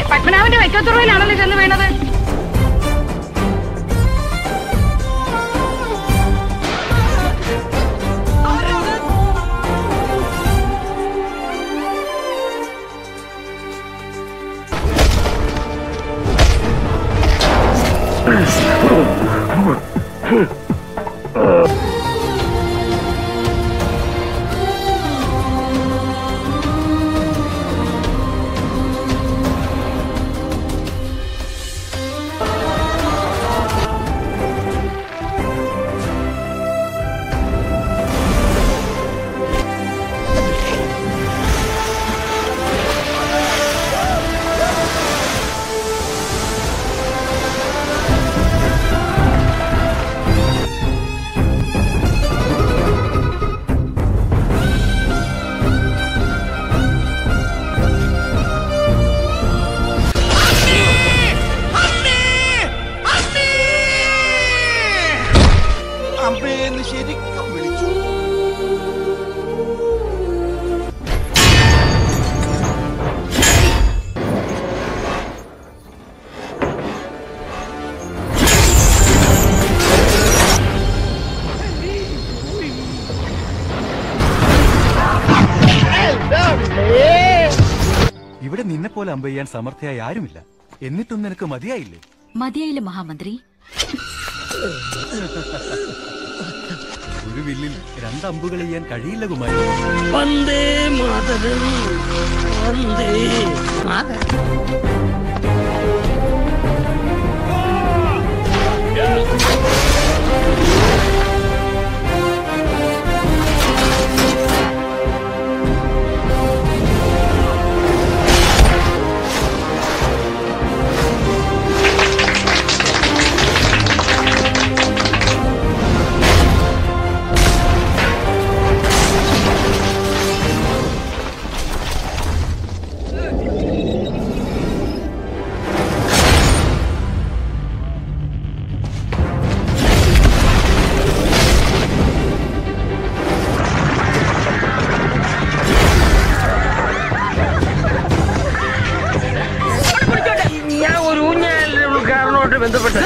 പത്മനാഭന്റെ വൈക്കത്തുറവിലാണല്ലോ ചെന്ന് വീണത് അമ്മേന്ന് ശരിക്കും വിളിച്ചു ഇവിടെ നിന്നെ പോലെ അമ്പ ചെയ്യാൻ സമർത്ഥയായി ആരുമില്ല എന്നിട്ടും നിനക്ക് മതിയായില്ലേ മതിയായില്ല മഹാമന്ത്രി ഒരു വില്ലിൽ രണ്ട് അമ്പുകൾ ചെയ്യാൻ കഴിയില്ല കുമാരി വന്ദേ മാതരം വന്ദേ മാതരം ഞാൻ ഒരു ഊഞ്ഞാലിന്റെ ഉദ്ഘാടനമായിട്ട് ബന്ധപ്പെട്ട്